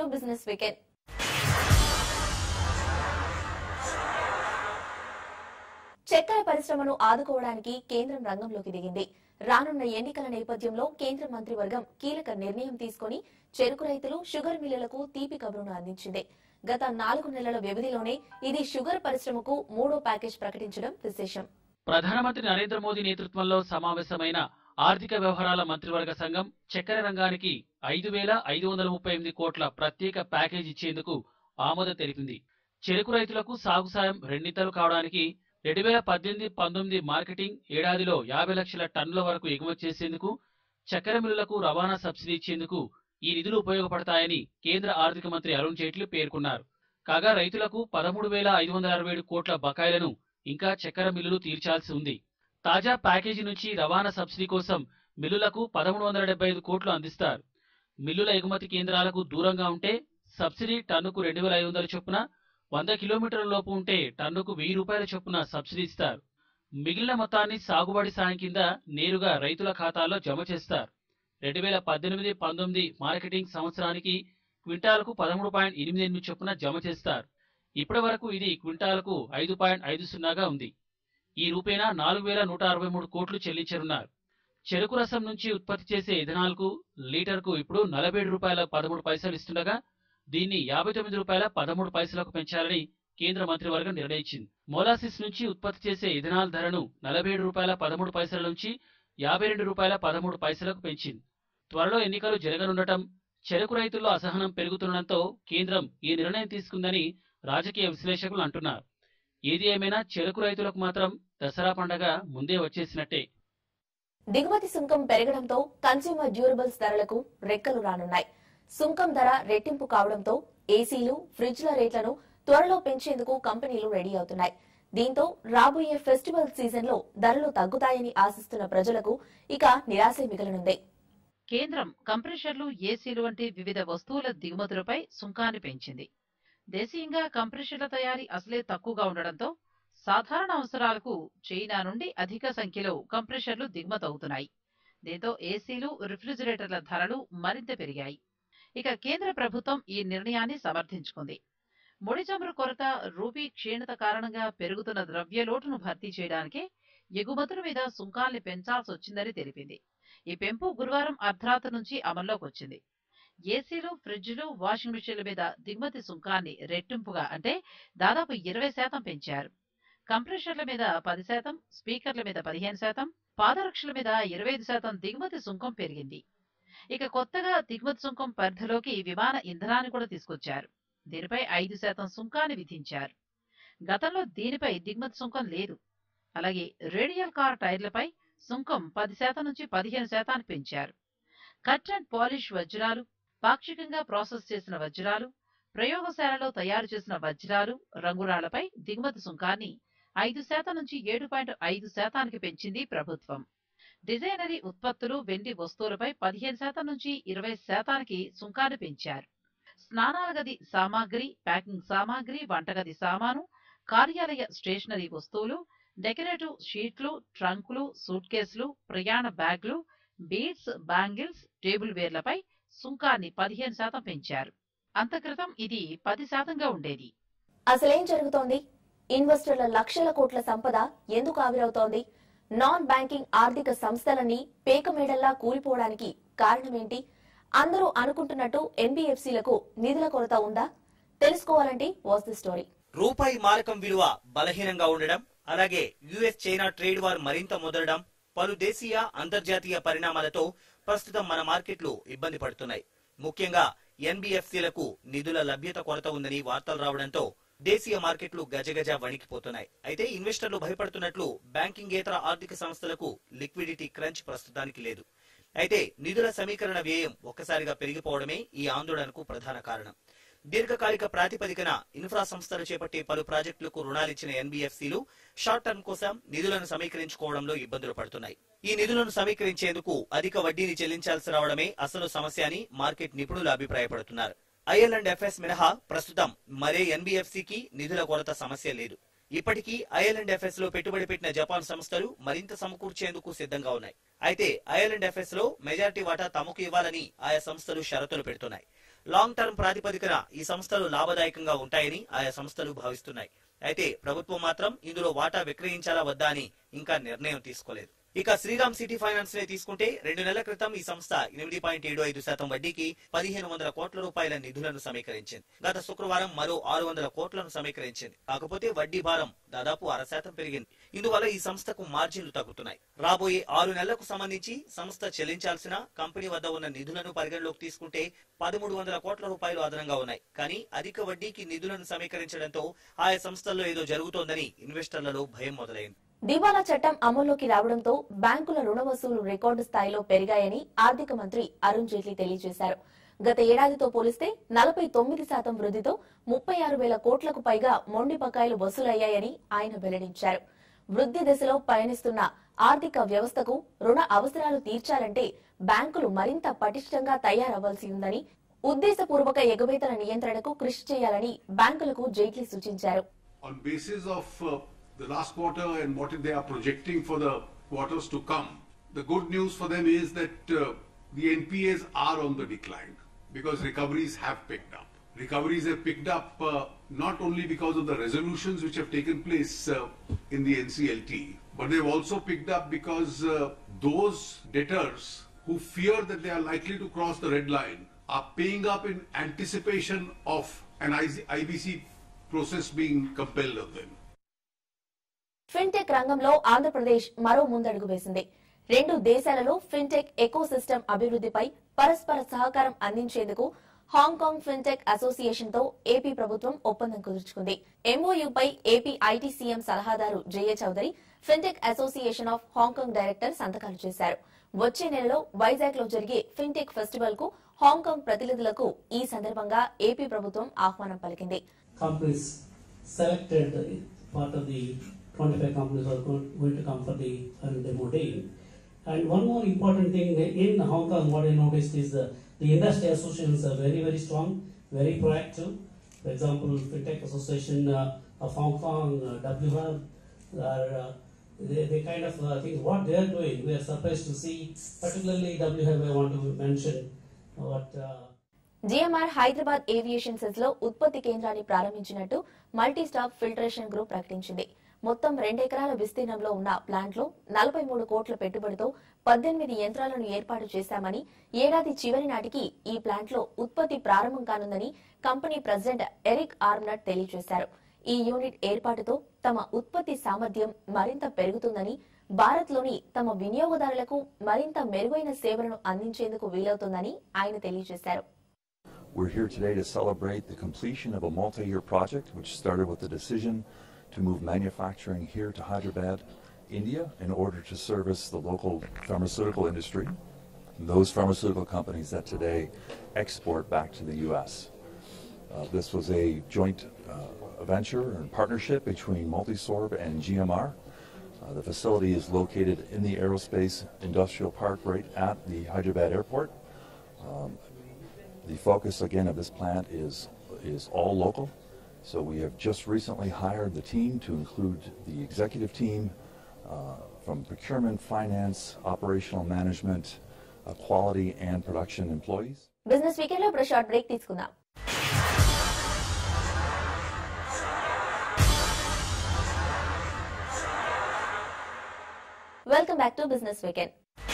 Business weekend చక్కెర పరిశ్రమను ఆదుకోవడానికి కేంద్రం రంగంలోకి దిగింది రానున్న ఎన్నికల నేపథ్యంలో కేంద్ర మంత్రివర్గం కీలక నిర్ణయం తీసుకుని చెరుకు రైతులు షుగర్ మిల్లులకు తీపి కబురును అందించింది గత నాలుగు నెలల వ్యవధిలోనే ఇది షుగర్ పరిశ్రమకు మూడో ప్యాకేజ్ ప్రకటించడం విశేషం ప్రధానమంత్రి నరేంద్ర మోదీ నేతృత్వంలో సమావేశమైన ఆర్థిక వ్యవహారాల మంత్రివర్గ సంఘం చక్కెర రంగానికి ఐదు వేల ఐదు వందల ముప్పై ఎనిమిది కోట్ల ప్రత్యేక ప్యాకేజ్ ఇచ్చేందుకు ఆమోదం తెలిపింది చెరుకు రైతులకు సాగు సాయం రెండింతలు కావడానికి రెండు వేల పద్దెనిమిది పంతొమ్మిది మార్కెటింగ్ ఏడాదిలో యాభై లక్షల టన్నుల వరకు ఎగుమతి చేసేందుకు చక్కెర మిల్లులకు రవాణా సబ్సిడీ ఇచ్చేందుకు ఈ నిధులు ఉపయోగపడతాయని కేంద్ర ఆర్థిక మంత్రి అరుణ్ జైట్లీ పేర్కొన్నారు కాగా రైతులకు పదమూడు వేల ఐదు వందల అరవై ఏడు కోట్ల బకాయిలను ఇంకా చక్కెర మిల్లులు తీర్చాల్సి ఉంది తాజా ప్యాకేజీ నుంచి రవాణా సబ్సిడీ కోసం మిల్లులకు పదమూడు వందల డెబ్బై ఐదు కోట్లు అందిస్తారు మిల్లుల ఎగుమతి కేంద్రాలకు దూరంగా ఉంటే సబ్సిడీ టన్నుకు రెండు వేల ఐదు వందల చొప్పున వంద కిలోమీటర్ల లోపు ఉంటే టన్నుకు వెయ్యి రూపాయల చొప్పున సబ్సిడీ ఇస్తారు మిగిలిన మొత్తాన్ని సాగుబడి సాయం కింద నేరుగా రైతుల ఖాతాల్లో జమ చేస్తారు రెండు వేల పద్దెనిమిది పంతొమ్మిది మార్కెటింగ్ సంవత్సరానికి క్వింటాలకు పదమూడు పాయింట్ ఎనిమిది ఎనిమిది చొప్పున జమ చేస్తారు ఇప్పటి వరకు ఇది క్వింటాలకు ఐదు పాయింట్ ఐదు సున్నాగా ఉంది ఈ రూపేణా నాలుగు వేల నూట అరవై మూడు కోట్లు చెల్లించనున్నారు చెరుకు రసం నుంచి ఉత్పత్తి చేసే ఇథనాల్కు లీటర్కు ఇప్పుడు నలభై ఏడు రూపాయల పదమూడు పైసలు ఇస్తుండగా దీన్ని యాభై తొమ్మిది రూపాయల పదమూడు పైసలకు పెంచాలని కేంద్ర మంత్రివర్గం నిర్ణయించింది మోలాసిస్ నుంచి ఉత్పత్తి చేసే ఇథనాల్ ధరను నలభై ఏడు రూపాయల పదమూడు పైసల నుంచి యాభై రెండు రూపాయల పదమూడు పైసలకు పెంచింది త్వరలో ఎన్నికలు జరగనుండటం చెరుకు రైతుల్లో అసహనం పెరుగుతుండటంతో కేంద్రం ఈ నిర్ణయం తీసుకుందని రాజకీయ విశ్లేషకులు అంటున్నారు ఏది ఏమైనా చెరుకు రైతులకు మాత్రం దసరా పండగ ముందే వచ్చేసినట్టే దిగుమతి సుంకం పెరగడంతో కన్స్యూమర్ డ్యూరబుల్స్ ధరలకు రెక్కలు రానున్నాయి సుంకం ధర రెట్టింపు కావడంతో ఏసీలు ఫ్రిడ్జ్ల రేట్లను త్వరలో పెంచేందుకు కంపెనీలు రెడీ అవుతున్నాయి దీంతో రాబోయే ఫెస్టివల్ సీజన్ లో ధరలు తగ్గుతాయని ఆశిస్తున్న ప్రజలకు ఇక నిరాశే మిగలనుంది కేంద్రం కంప్రెషర్లు ఏసీలు వంటి వివిధ వస్తువుల దిగుమతులపై సుంకాన్ని పెంచింది దేశీయంగా కంప్రెషర్ల తయారీ అసలే తక్కువగా ఉండడంతో సాధారణ అవసరాలకు చైనా నుండి అధిక సంఖ్యలో కంప్రెషర్లు దిగుమతవుతున్నాయి దీంతో ఏసీలు రిఫ్రిజిరేటర్ల ధరలు మరింత పెరిగాయి ఇక కేంద్ర ప్రభుత్వం ఈ నిర్ణయాన్ని సమర్థించుకుంది ముడి చమురు కొరత రూపీ క్షీణత కారణంగా పెరుగుతున్న ద్రవ్యలోటును భర్తీ చేయడానికే ఎగుమతుల మీద సుంకాల్ని పెంచాల్సి వచ్చిందని తెలిపింది ఈ పెంపు గురువారం అర్ధరాత్రి నుంచి అమల్లోకి వచ్చింది ఏసీలు ఫ్రిడ్జ్లు వాషింగ్ మిషన్ల మీద దిగుమతి సుంకాన్ని రెట్టింపుగా అంటే దాదాపు ఇరవై శాతం పెంచారు కంప్రెషర్ల మీద పది శాతం స్పీకర్ల మీద పదిహేను శాతం పాదరక్షల మీద ఇరవై ఐదు శాతం దిగుమతి సుంకం పెరిగింది ఇక కొత్తగా దిగుమతి సుంకం పరిధిలోకి విమాన ఇంధనాన్ని కూడా తీసుకొచ్చారు దీనిపై ఐదు శాతం సుంకాన్ని విధించారు గతంలో దీనిపై దిగుమతి సుంకం లేదు అలాగే రేడియల్ కార్ టైర్లపై సుంకం పది శాతం నుంచి పదిహేను శాతానికి పెంచారు కట్ అండ్ పాలిష్ వజ్రాలు పాక్షికంగా ప్రాసెస్ చేసిన వజ్రాలు ప్రయోగశాలలో తయారు చేసిన వజ్రాలు రంగురాళ్లపై దిగుమతి సుంకాన్ని ఐదు శాతం నుంచి ఏడు పాయింట్ ఐదు శాతానికి పెంచింది ప్రభుత్వం డిజైనరీ ఉత్పత్తులు వెండి వస్తువులపై పదిహేను శాతం నుంచి ఇరవై శాతానికి సుంకాన్ని పెంచారు స్నానాల గది సామాగ్రి ప్యాకింగ్ సామాగ్రి వంటగది సామాను కార్యాలయ స్టేషనరీ వస్తువులు డెకరేటివ్ షీట్లు ట్రంకులు సూట్ కేసులు ప్రయాణ బ్యాగ్లు బీడ్స్ బ్యాంగిల్స్ టేబుల్ వేర్లపై సుంకాన్ని పదిహేను శాతం పెంచారు అంతక్రితం ఇది పది శాతంగా ఉండేది అసలేం జరుగుతోంది ఇన్వెస్టర్ల లక్షల కోట్ల సంపద ఎందుకు ఆవిరవుతోంది నాన్ బ్యాంకింగ్ ఆర్థిక సంస్థలన్నీ పేకమేడల్లా కూలిపోవడానికి కారణమేంటి అందరూ అనుకుంటున్నట్టు ఎన్బిఎఫ్సిలకు నిధుల కొరత ఉందా తెలుసుకోవాలంటే వాస్ ది స్టోరీ రూపాయి మారకం విలువ బలహీనంగా ఉండడం అలాగే యుఎస్ చైనా ట్రేడ్ వార్ మరింత ముదరడం పలు దేశీయ అంతర్జాతీయ పరిణామాలతో ప్రస్తుతం మన మార్కెట్లు ఇబ్బంది పడుతున్నాయి ముఖ్యంగా ఎన్బిఎఫ్సిలకు నిధుల లభ్యత కొరత ఉందని వార్తలు రావడంతో దేశీయ మార్కెట్లు గజగజ వణికిపోతున్నాయి అయితే ఇన్వెస్టర్లు భయపడుతున్నట్లు బ్యాంకింగేతర ఆర్థిక సంస్థలకు లిక్విడిటీ క్రంచ్ ప్రస్తుతానికి లేదు అయితే నిధుల సమీకరణ వ్యయం ఒక్కసారిగా పెరిగిపోవడమే ఈ ఆందోళనకు ప్రధాన కారణం దీర్ఘకాలిక ప్రాతిపదికన ఇన్ఫ్రా సంస్థలు చేపట్టే పలు ప్రాజెక్టులకు రుణాలిచ్చిన ఎన్బిఎఫ్సిలు షార్ట్ టర్మ్ కోసం నిధులను సమీకరించుకోవడంలో ఇబ్బందులు పడుతున్నాయి ఈ నిధులను సమీకరించేందుకు అధిక వడ్డీని చెల్లించాల్సి రావడమే అసలు సమస్య అని మార్కెట్ నిపుణులు అభిప్రాయపడుతున్నారు ఐఎల్ అండ్ ఎఫ్ఎస్ మినహా ప్రస్తుతం మరే ఎన్బిఎఫ్సికి నిధుల కొరత సమస్య లేదు ఇప్పటికీ ఐఎల్ అండ్ ఎఫ్ఎస్ లో పెట్టుబడి పెట్టిన జపాన్ సంస్థలు మరింత సమకూర్చేందుకు సిద్ధంగా ఉన్నాయి అయితే ఐఎల్ అండ్ ఎఫ్ఎస్ లో మెజారిటీ వాటా తమకు ఇవ్వాలని ఆయా సంస్థలు షరతులు పెడుతున్నాయి లాంగ్ టర్మ్ ప్రాతిపదికన ఈ సంస్థలు లాభదాయకంగా ఉంటాయని ఆయా సంస్థలు భావిస్తున్నాయి అయితే ప్రభుత్వం మాత్రం ఇందులో వాటా విక్రయించాలా వద్దా అని ఇంకా నిర్ణయం తీసుకోలేదు ఇక శ్రీరామ్ సిటీ ఫైనాన్స్ నే తీసుకుంటే రెండు నెలల క్రితం ఈ సంస్థ ఎనిమిది పాయింట్ ఏడు ఐదు శాతం వడ్డీకి పదిహేను వందల కోట్ల రూపాయల నిధులను సమీకరించింది గత శుక్రవారం మరో ఆరు వందల కోట్లను సమీకరించింది కాకపోతే వడ్డీ భారం దాదాపు అర శాతం పెరిగింది ఇందువల్ల ఈ సంస్థకు మార్జిన్లు తగ్గుతున్నాయి రాబోయే ఆరు నెలలకు సంబంధించి సంస్థ చెల్లించాల్సిన కంపెనీ వద్ద ఉన్న నిధులను పరిగణలోకి తీసుకుంటే పదమూడు వందల కోట్ల రూపాయలు అదనంగా ఉన్నాయి కానీ అధిక వడ్డీకి నిధులను సమీకరించడంతో ఆయా సంస్థల్లో ఏదో జరుగుతోందని ఇన్వెస్టర్లలో భయం మొదలైంది దివాలా చట్టం అమల్లోకి రావడంతో బ్యాంకుల రుణ వసూలు రికార్డు స్థాయిలో పెరిగాయని ఆర్థిక మంత్రి అరుణ్ జైట్లీ తెలియజేశారు గత ఏడాదితో పోలిస్తే నలభై తొమ్మిది శాతం వృద్ధితో ముప్పై ఆరు వేల కోట్లకు పైగా మొండి బకాయిలు వసూలయ్యాయని ఆయన వెల్లడించారు వృద్ధి దశలో పయనిస్తున్న ఆర్థిక వ్యవస్థకు రుణ అవసరాలు తీర్చాలంటే బ్యాంకులు మరింత పటిష్టంగా తయారవ్వాల్సి ఉందని ఉద్దేశపూర్వక ఎగవేతల నియంత్రణకు కృషి చేయాలని బ్యాంకులకు జైట్లీ సూచించారు on basis of uh, the last quarter and what they are projecting for the quarters to come, the good news for them is that uh, the NPAs are on the decline because recoveries have picked up. Recoveries have picked up uh, not only because of the resolutions which have taken place uh, in the NCLT, but they've also picked up because uh, those debtors who fear that they are likely to cross the red line are paying up in anticipation of an IBC process being compelled on them. Fintech రంగంలో ఆంధ్రప్రదేశ్ మరో ముందడుగు వేసింది రెండు దేశాలలో fintech eco system అభివృద్ధిపై పరస్పర సహకారం అందించేందుకు హాంకాంగ్ ఫిన్టెక్ అసోసియేషన్ తో ఏపీ ప్రభుత్వం ఒప్పందం కుదుర్చుకుంది ఎంఓయూపై ఏపీ ఐటీ సీఎం సలహాదారు Jaya Chowdary fintech association of Hong Kong director సంతకాలు చేశారు వచ్చే నెలలో వైజాగ్ లో జరిగే ఫిన్టెక్ ఫెస్టివల్ కు హాంకాంగ్ ప్రతినిధులకు ఈ సందర్భంగా ఏపీ ప్రభుత్వం ఆహ్వానం పలికింది companies selected uh, part of the 25 companies are go- going to come for the uh, demo day. And one more important thing uh, in Hong Kong, what I noticed is uh, the industry associations are very, very strong, very proactive. For example, FinTech Association uh, of Hong Kong, uh, WHub, are uh, they, they kind of uh, think what they are doing. We are surprised to see, particularly WHub. I want to mention what. Uh, GMR Hyderabad aviation SEZ లో ఉత్పత్తి కేంద్రాన్ని ప్రారంభించినట్టు multi stop filtration group ప్రకటించింది మొత్తం రెండెకరాల విస్తీర్ణంలో ఉన్న plant లో నలభై మూడు కోట్ల పెట్టుబడితో పద్దెనిమిది యంత్రాలను ఏర్పాటు చేశామని ఏడాది చివరి నాటికి ఈ ప్లాంట్ లో ఉత్పత్తి ప్రారంభం కానుందని కంపెనీ ప్రెసిడెంట్ ఎరిక్ ఆర్మ్నట్ తెలియజేశారు ఈ యూనిట్ ఏర్పాటుతో తమ ఉత్పత్తి సామర్థ్యం మరింత పెరుగుతుందని భారత్ లోని తమ వినియోగదారులకు మరింత మెరుగైన సేవలను అందించేందుకు వీలవుతుందని ఆయన తెలియజేశారు We're here today to celebrate the completion of a multi-year project which started with the decision to move manufacturing here to Hyderabad, India, in order to service the local pharmaceutical industry, those pharmaceutical companies that today export back to the U.S. Uh, this was a joint uh, venture and partnership between Multisorb and GMR. Uh, the facility is located in the Aerospace Industrial Park right at the Hyderabad airport. Um, the focus again of this plant is, is all local. So we have just recently hired the team to include the executive team uh, from procurement, finance, operational management, uh, quality and production employees. Business weekend లో ఇప్పుడు short break తీసుకుందాం welcome back to business weekend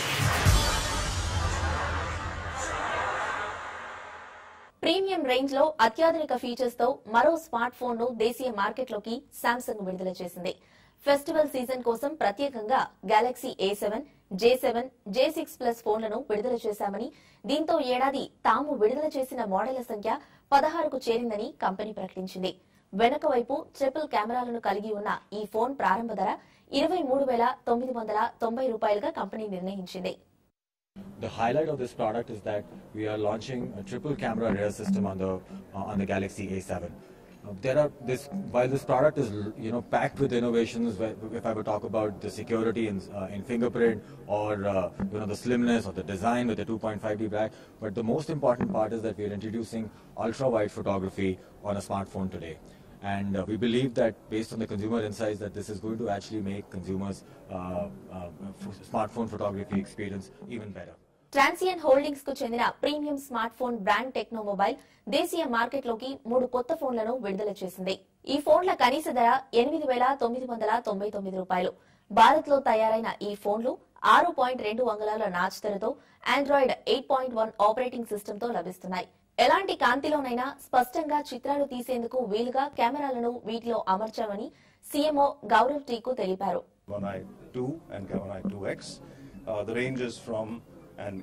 premium range లో అత్యాధునిక features తో మరో smart phone ను దేశీయ మార్కెట్లోకి శాంసంగ్ విడుదల చేసింది ఫెస్టివల్ సీజన్ కోసం ప్రత్యేకంగా Galaxy A seven J seven J six plus ఫోన్లను విడుదల చేశామని దీంతో ఏడాది తాము విడుదల చేసిన మోడళ్ల సంఖ్య పదహారుకు చేరిందని కంపెనీ ప్రకటించింది వెనక వైపు ట్రిపుల్ కెమెరాలను కలిగి ఉన్న ఈ ఫోన్ ప్రారంభ ధర ఇరవై మూడు వేల తొమ్మిది వందల తొంభై రూపాయలుగా కంపెనీ నిర్ణయించింది The highlight of this product is that we are launching a triple camera rear system on the uh, on the Galaxy A7. Uh, there are this while this product is you know packed with innovations. where- If I would talk about the security in, uh, in fingerprint or uh, you know the slimness or the design with the 2.5D back, but the most important part is that we are introducing ultra wide photography on a smartphone today. And uh, we believe that based on the consumer insights that this is going to actually make consumers uh, uh, f- smartphone photography experience even better. Transsion Holdings కు చెందిన premium smart phone brand Tecno mobile దేశీయ మార్కెట్లోకి మూడు కొత్త ఫోన్లను విడుదల చేసింది ఈ ఫోన్ల కనీస ధర ఎనిమిది వేల తొమ్మిది వందల తొంభై తొమ్మిది రూపాయలు భారత్ లో తయారైన ఈ ఫోన్లు ఆరు పాయింట్ రెండు అంగుళాల నాచ్ ధరతో Android eight point one operating system తో లభిస్తున్నాయి ఎలాంటి కాంతిలోనైనా స్పష్టంగా చిత్రాలు తీసేందుకు వీలుగా కెమెరాలను వీటిలో అమర్చామని సీఎంఓ గౌరవ్ టీకు తెలిపారు Gamma 2 and Gamma 2X. Uh, the range is from an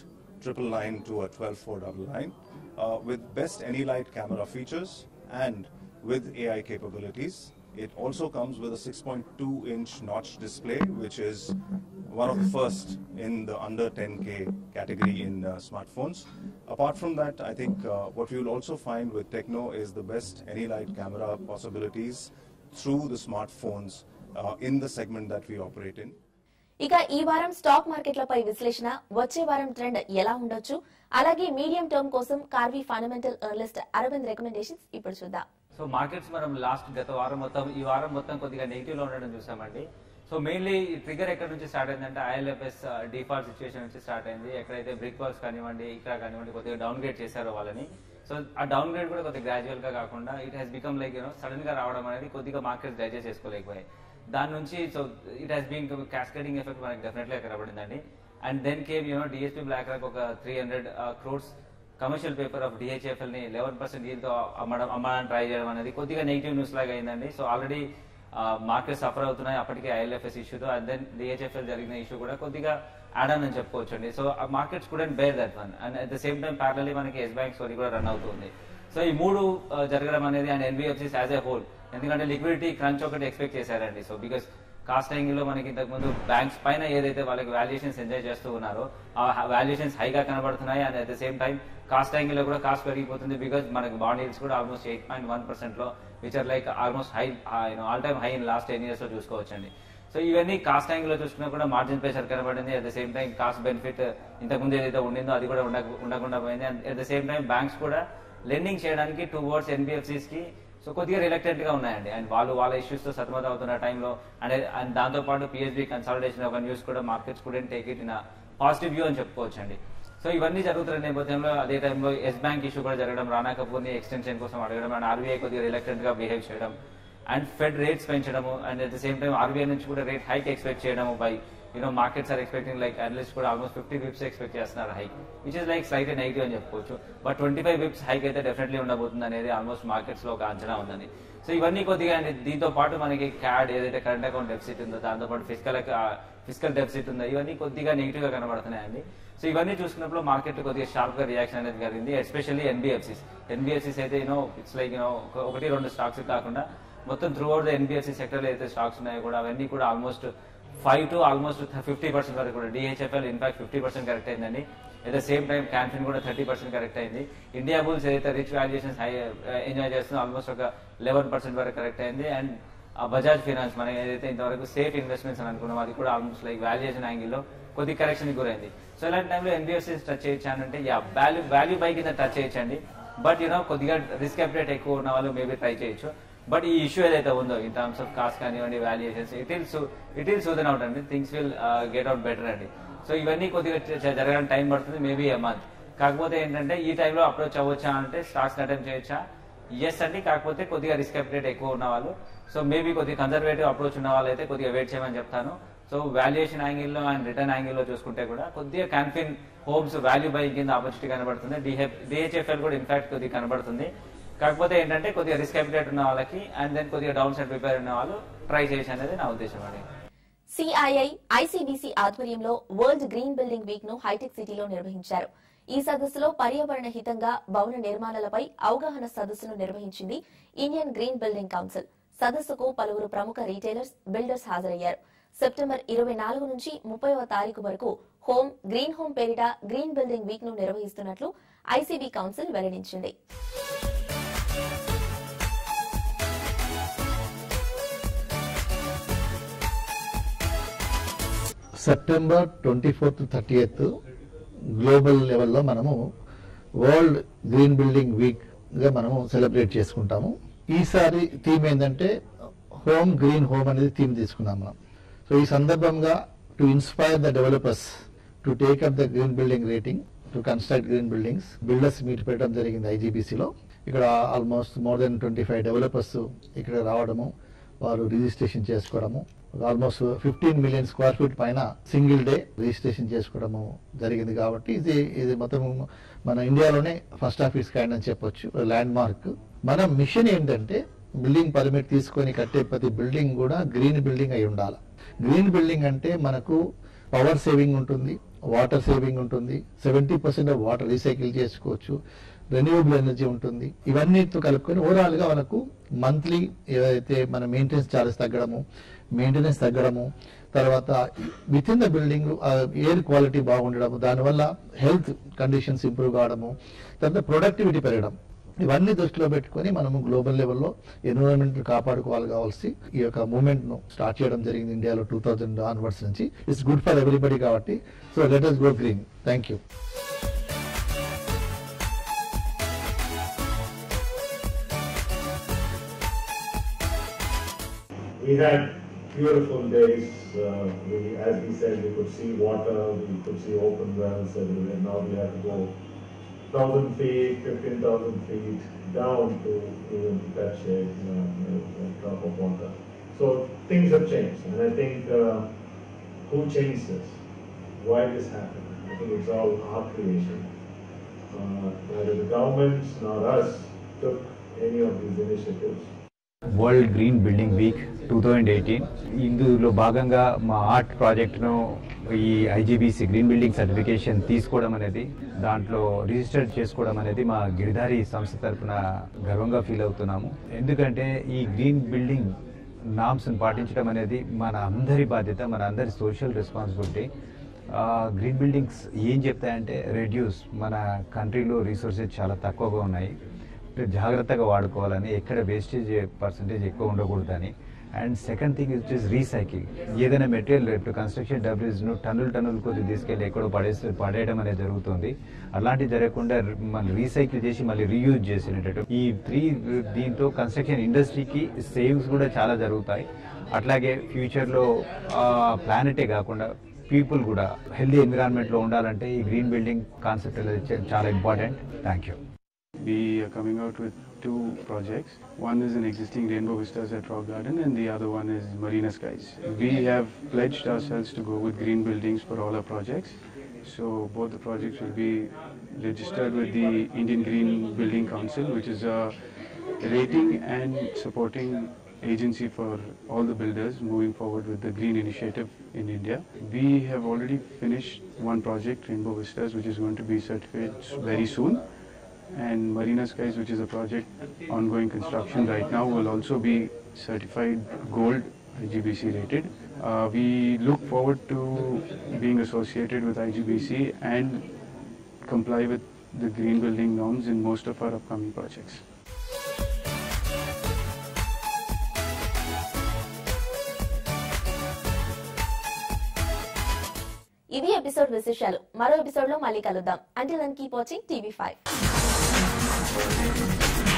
8999 to a 12499 uh, with best any light camera features and with AI capabilities. It also comes with a 6.2 inch notch display, which is one of the first in the under 10K category in uh, smartphones. Apart from that, I think uh, what we will also find with Techno is the best any light camera possibilities through the smartphones uh, in the segment that we operate in. ఇక ఈ వారం stock మార్కెట్లపై విశ్లేషణ వచ్చే వారం trend ఎలా ఉండొచ్చు అలాగే మీడియం టర్మ్ కోసం Karvy fundamental analyst Arvind recommendations ఇప్పుడు చూద్దాం సో మార్కెట్స్ మనం లాస్ట్ గత వారం మొత్తం ఈ వారం మొత్తం కొద్దిగా నెగిటివ్ లో ఉండడం చూసామండి సో మెయిన్లీ ట్రిగర్ ఎక్కడ నుంచి స్టార్ట్ అయిందంటే ఐఎల్ఎఫ్ఎస్ డిఫాల్ట్ సిచ్యువేషన్ నుంచి స్టార్ట్ అయింది ఎక్కడైతే బ్రిక్ వర్క్స్ కానివ్వండి ఇక్కడ కానివ్వండి కొద్దిగా డౌన్ గ్రేడ్ చేశారో వాళ్ళని సో ఆ డౌన్ గ్రేడ్ కూడా కొద్దిగా గ్రాడ్యువల్ గా కాకుండా it has become like you know sudden గా రావడం అనేది కొద్దిగా మార్కెట్స్ డైజెస్ట్ చేసుకోలేకపోయాయి దాని నుంచి so it has been cascading effect మనకి డెఫినెట్లీ కనబడిందండి and then came you know DSP BlackRock ఒక three hundred crores commercial paper of DHFL ని లెవెన్ పర్సెంట్ డీల్తో అమ్మడం అమ్మడానికి ట్రై చేయడం అనేది కొద్దిగా నెగిటివ్ న్యూస్ లాగా అయిందండి సో ఆల్రెడీ మార్కెట్ సఫర్ అవుతున్నాయి అప్పటికే ఐఎల్ఎఫ్ఎస్ ఇష్యూతో అండ్ దెన్ డిహెచ్ఎఫ్ఎల్ జరిగిన ఇష్యూ కూడా కొద్దిగా యాడ్ అని చెప్పుకోవచ్చు అండి సో మార్కెట్స్ కూడా bear that one and at the same time parallelly మనకి ఎస్ బ్యాంక్ స్టోరీ కూడా రన్ అవుతుంది సో ఈ మూడు ఆ, జరగడం అనేది and NBFCs as a whole ఎందుకంటే లిక్విడిటీ క్రంచ్ ఒకటి ఎక్స్పెక్ట్ చేశారండి సో బికాస్ కాస్ట్ యాంగిల్ లో మనకి ఇంతకు ముందు బ్యాంక్స్ పైన ఏదైతే వాళ్ళకి వాల్యుయేషన్స్ ఎంజాయ్ చేస్తూ ఉన్నారో ఆ వాల్యుయేషన్స్ హైగా కనబడుతున్నాయి and at the same time cost angle లో కూడా కాస్ట్ పెరిగిపోతుంది బికాస్ మనకి బాండ్ yields కూడా almost eight point one percent లో which are like almost high all time high in last ten years లో చూసుకోవచ్చండి సో ఇవన్నీ కాస్ట్ యాంగిల్ లో చూసుకున్నా కూడా మార్జిన్ ప్రెషర్ కనబడింది at the same time cost benefit ఇంతకుముందు ఏదైతే ఉండిందో అది కూడా ఉండ ఉండకుండా పోయింది and at the same time banks కూడా లెండింగ్ చేయడానికి టూ వర్డ్స్ ఎన్బిఎఫ్సిస్ కి సో కొద్దిగా రిలక్టెంట్ గా ఉన్నాయండి అండ్ వాళ్ళు వాళ్ళ ఇష్యూస్ తో సతమతం అవుతున్న టైంలో అండ్ అండ్ దాంతో పాటు పిఎస్బి కన్సాలిడేషన్ ఒక న్యూస్ కూడా మార్కెట్స్ కూడా take it in positive view అని చెప్పుకోవచ్చు అండి సో ఇవన్నీ జరుగుతున్న నేపథ్యంలో అదే టైంలో ఎస్ బ్యాంక్ ఇష్యూ కూడా జరగడం రానా కపూర్ ని ఎక్స్టెన్షన్ కోసం అడగడం అండ్ ఆర్బీఐ కొద్దిగా రిలక్టెంట్ గా బిహేవ్ చేయడం అండ్ ఫెడ్ రేట్స్ పెంచడము and at the same time RBI నుంచి కూడా రేట్ హైక్ ఎక్స్పెక్ట్ చేయడము by you know markets are expecting like analyst కూడా ఆల్మోస్ట్ ఫిఫ్టీ విప్స్ ఎక్స్పెక్ట్ చేస్తున్నారు hike which is like slight negative అని చెప్పుకోవచ్చు but twenty five bips hike అయితే definitely ఉండబోతుంది అనేది ఆల్మోస్ట్ మార్కెట్స్ లో ఒక అంచనా ఉందని సో ఇవన్నీ కొద్దిగా అండి దీంతో పాటు మనకి క్యాడ్ ఏదైతే కరెంట్ అకౌంట్ డెఫిసిట్ ఉందో దాంతో పాటు ఫిజికల్ ఫిజికల్ డెఫిసిట్ ఉందో ఇవన్నీ కొద్దిగా నెగిటివ్ గా కనబడుతున్నాయండి సో ఇవన్నీ చూసుకున్నప్పుడు మార్కెట్ కొద్దిగా షార్ప్ గా రియాక్షన్ అనేది జరిగింది ఎస్పెషల్లీ ఎన్బిఎఫ్సిస్ ఎన్బిఎఫ్సిస్ అయితే యూనో ఇట్స్ లైక్ యూనో ఒకటి రెండు స్టాక్స్ కాకుండా మొత్తం throughout the NBFC sector లో అయితే స్టాక్స్ ఉన్నాయో కూడా అవన్నీ కూడా almost five to almost fifty percent వరకు కూడా DHFL in fact fifty percent correct అయిందండి at the same time Canfin కూడా థర్టీ పర్సెంట్ కరెక్ట్ అయింది ఇండియా బుల్స్ ఏదైతే రిచ్ వాల్యుయేషన్స్ హై ఎంజాయ్ చేస్తుందో ఆల్మోస్ట్ ఒక లెవెన్ పర్సెంట్ వరకు కరెక్ట్ అయింది అండ్ ఆ బజాజ్ ఫైనాన్స్ మనం ఏదైతే ఇంతవరకు సేఫ్ ఇన్వెస్ట్మెంట్స్ అని అనుకున్నాం అది కూడా ఆల్మోస్ట్ లైక్ వాల్యుయేషన్ యాంగిల్ లో కొద్ది కరెక్షన్ గురైంది సో ఇలాంటి టైంలో ఎన్బిఎఫ్సిస్ టచ్ చేయొచ్చా అంటే యా వాల్యూ వాల్యూ బై కింద టచ్ చేయొచ్చండి బట్ యూనో కొద్దిగా రిస్క్ అప్డేట్ ఎక్కువ ఉన్న వాళ్ళు మేబీ ట్రై చేయొచ్చు బట్ ఈ ఇష్యూ ఏదైతే ఉందో ఇన్ టర్మ్స్ ఆఫ్ కాస్ట్ కానివ్వండి valuations it will it will smoothen out అండి things will get out better అండి సో ఇవన్నీ కొద్దిగా చ- జరగడానికి టైం పడుతుంది మేబీ ఎ మంత్ కాకపోతే ఏంటంటే ఈ టైంలో అప్రోచ్ అవ్వచ్చా అంటే స్టాక్స్ అటెంప్ట్ చేయొచ్చా ఎస్ అండి కాకపోతే కొద్దిగా రిస్క్ అప్డేట్ ఎక్కువ ఉన్న వాళ్ళు సో మేబీ కొద్దిగా కన్సర్వేటివ్ అప్రోచ్ ఉన్న వాళ్ళు అయితే కొద్దిగా వెయిట్ చేయమని చెప్తాను సో వాల్యుయేషన్ యాంగిల్లో అండ్ రిటర్న్ యాంగిల్లో చూసుకుంటే కూడా కొద్దిగా కాన్ఫిన్ హోమ్స్ వాల్యూ బై కింద ఆపర్చునిటీ కనబడుతుంది డిహెచ్ఎఫ్ఎల్ కూడా ఇన్ఫాక్ట్ కొద్దిగా కనబడుతుంది కాకపోతే ఏంటంటే కొద్దిగా రిస్క్ అప్డేట్ ఉన్న వాళ్ళకి అండ్ దెన్ కొద్దిగా డౌన్ సైడ్ ప్రిపేర్ ఉన్న వాళ్ళు ట్రై చేయొచ్చు అనేది నా ఉద్దేశం అండి సిఐఐ ఐసీబీసీ ఆధ్వర్యంలో వరల్డ్ గ్రీన్ బిల్డింగ్ వీక్ ను హైటెక్ సిటీలో నిర్వహించారు ఈ సదస్సులో పర్యావరణ హితంగా భవన నిర్మాణాలపై అవగాహన సదస్సును నిర్వహించింది ఇండియన్ గ్రీన్ బిల్డింగ్ కౌన్సిల్ సదస్సుకు పలువురు ప్రముఖ రీటైలర్స్ బిల్డర్స్ హాజరయ్యారు సెప్టెంబర్ ఇరవై నాలుగు నుంచి ముప్పైవ తారీఖు వరకు హోమ్ గ్రీన్ హోమ్ పేరిట గ్రీన్ బిల్డింగ్ వీక్ ను నిర్వహిస్తున్నట్లు ఐసీబీ కౌన్సిల్ వెల్లడించింది September twenty fourth thirtieth global లెవెల్లో మనము వరల్డ్ గ్రీన్ బిల్డింగ్ వీక్గా మనము సెలబ్రేట్ చేసుకుంటాము ఈసారి థీమ్ ఏంటంటే హోమ్ గ్రీన్ హోమ్ అనేది థీమ్ తీసుకున్నాం మనం సో ఈ సందర్భంగా to inspire the developers to take up the green building rating to construct green buildings builders meet పెట్టడం జరిగింది ఐజీబీసీలో ఇక్కడ almost more than twenty five developers ఇక్కడ రావడము వారు రిజిస్ట్రేషన్ చేసుకోవడము almost fifteen million square feet పైన సింగిల్ డే రిజిస్ట్రేషన్ చేసుకోవడము జరిగింది కాబట్టి ఇది ఇది మొత్తం మన ఇండియాలోనే ఫస్ట్ ఆఫీస్ కైండ్ అని చెప్పొచ్చు ల్యాండ్ మార్క్ మన మిషన్ ఏంటంటే బిల్డింగ్ పర్మిట్ తీసుకొని కట్టే ప్రతి బిల్డింగ్ కూడా గ్రీన్ బిల్డింగ్ అయి ఉండాలి గ్రీన్ బిల్డింగ్ అంటే మనకు పవర్ సేవింగ్ ఉంటుంది వాటర్ సేవింగ్ ఉంటుంది seventy percent of water recycle చేసుకోవచ్చు రెన్యూవబుల్ ఎనర్జీ ఉంటుంది ఇవన్నీతో కలుపుకొని ఓవరాల్ గా మనకు మంత్లీ ఏదైతే మన మెయింటెనెన్స్ చార్జెస్ తగ్గడము మెయింటెనెన్స్ తగ్గడము తర్వాత within the building air quality బాగుండడము దానివల్ల హెల్త్ కండిషన్స్ ఇంప్రూవ్ కావడము తర్వాత ప్రొడక్టివిటీ పెరగడం ఇవన్నీ దృష్టిలో పెట్టుకొని మనము గ్లోబల్ లెవెల్లో ఎన్విరాన్మెంట్ కాపాడుకోవాలి కావాల్సి ఈ యొక్క మూవ్మెంట్ ను స్టార్ట్ చేయడం జరిగింది ఇండియాలో టూ థౌజండ్ ఆన్వర్డ్స్ నుంచి ఇట్స్ గుడ్ ఫర్ ఎవ్రీబడి కాబట్టి so let us go green thank you We had beautiful days. Uh, we, as we said, we could see water, we could see open wells, and, and now we have to go thousand feet, fifteen thousand feet down to even touch a, uh, a drop of water. So things have changed, and I think uh, who changed this? Why this happened? I think it's all our creation. Uh, neither the government nor us took any of these initiatives. World Green Building Week two thousand eighteen ఇందులో భాగంగా మా art ప్రాజెక్ట్ను ఈ IGBC green building certification తీసుకోవడం అనేది దాంట్లో register చేసుకోవడం అనేది మా గిరిధారి సంస్థ తరఫున గర్వంగా ఫీల్ అవుతున్నాము ఎందుకంటే ఈ గ్రీన్ బిల్డింగ్ నామ్స్ని పాటించడం అనేది మన అందరి బాధ్యత మన అందరి సోషల్ రెస్పాన్సిబిలిటీ గ్రీన్ బిల్డింగ్స్ ఏం చెప్తాయంటే రెడ్యూస్ మన కంట్రీలో రిసోర్సెస్ చాలా తక్కువగా ఉన్నాయి జాగ్రత్తగా వాడుకోవాలని ఎక్కడ వేస్టేజ్ పర్సంటేజ్ ఎక్కువ ఉండకూడదని and second thing it is recycling ఏదైనా మెటీరియల్ ఇప్పుడు కన్స్ట్రక్షన్ డబ్ల్యూస్ను టన్నులు టన్నులు కొద్ది తీసుకెళ్ళి ఎక్కడో పడేసి పడేయడం అనేది జరుగుతుంది అలాంటివి జరగకుండా మళ్ళీ రీసైకిల్ చేసి మళ్ళీ రీయూజ్ చేసినట్టు ఈ త్రీ దీంతో కన్స్ట్రక్షన్ ఇండస్ట్రీకి సేవ్స్ కూడా చాలా జరుగుతాయి అట్లాగే ఫ్యూచర్లో ప్లానెటే కాకుండా పీపుల్ కూడా హెల్దీ ఎన్విరాన్మెంట్లో ఉండాలంటే ఈ గ్రీన్ బిల్డింగ్ కాన్సెప్ట్ అనేది చాలా important thank you We are coming out with two projects. One is an existing Rainbow Vistas at Rock Garden and the other one is Marina Skies. We have pledged ourselves to go with green buildings for all our projects. So both the projects will be registered with the Indian Green Building Council, which is a rating and supporting agency for all the builders moving forward with the green initiative in India. We have already finished one project, Rainbow Vistas, which is going to be certified very soon and Marina Skies, which is a project ongoing construction right now, will also be certified gold IGBC rated. Uh, we look forward to being associated with IGBC and comply with the green building norms in most of our upcoming projects. ఇవి episode విశేషాలు మరో episode లో మళ్ళీ కలుద్దాం అంటే keep watching TV five